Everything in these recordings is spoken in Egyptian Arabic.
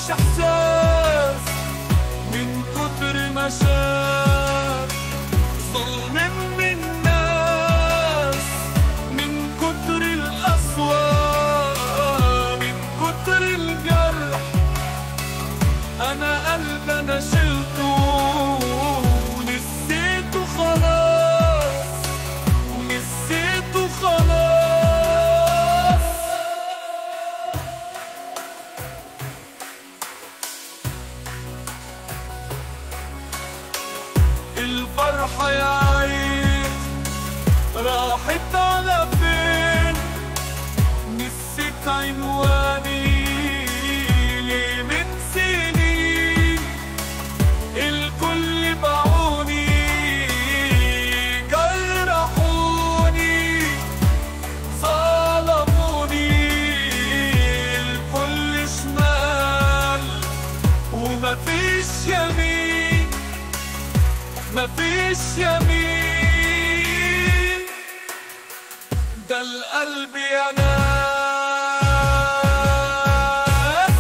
فيهوش احساس من كتر ما شاف ظلم من الناس من كتر القسوة من كتر الجرح انا قلب انا شلته نسيته خلاص نسيته خلاص الفرحة يا عين راحت على فين نسيت عنواني ليه من سنين الكل باعوني جرحوني ظلموني الكل شمال ومفيش يمين مفيش يمين ده القلب يا ناس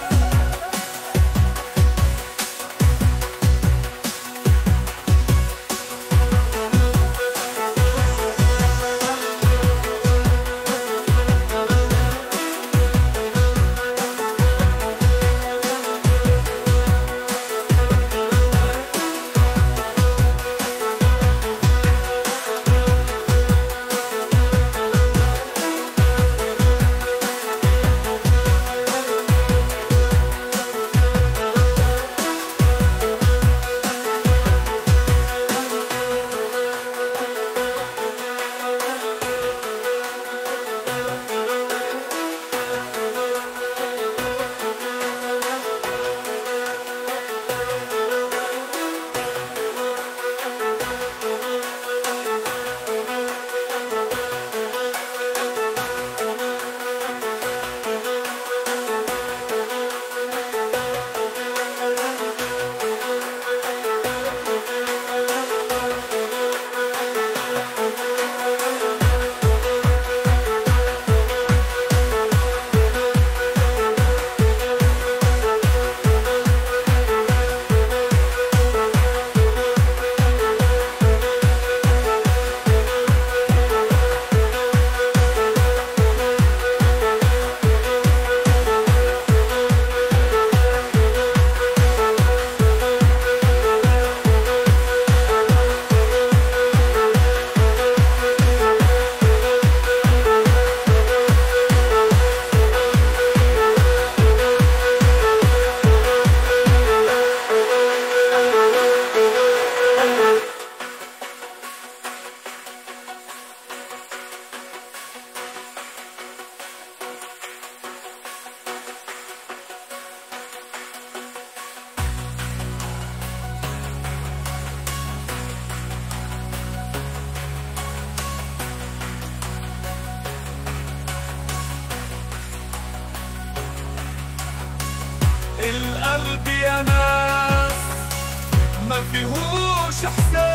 القلب يا ناس ما فيهوش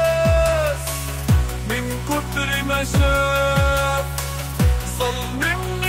احساس من كتر ما شاف ظلم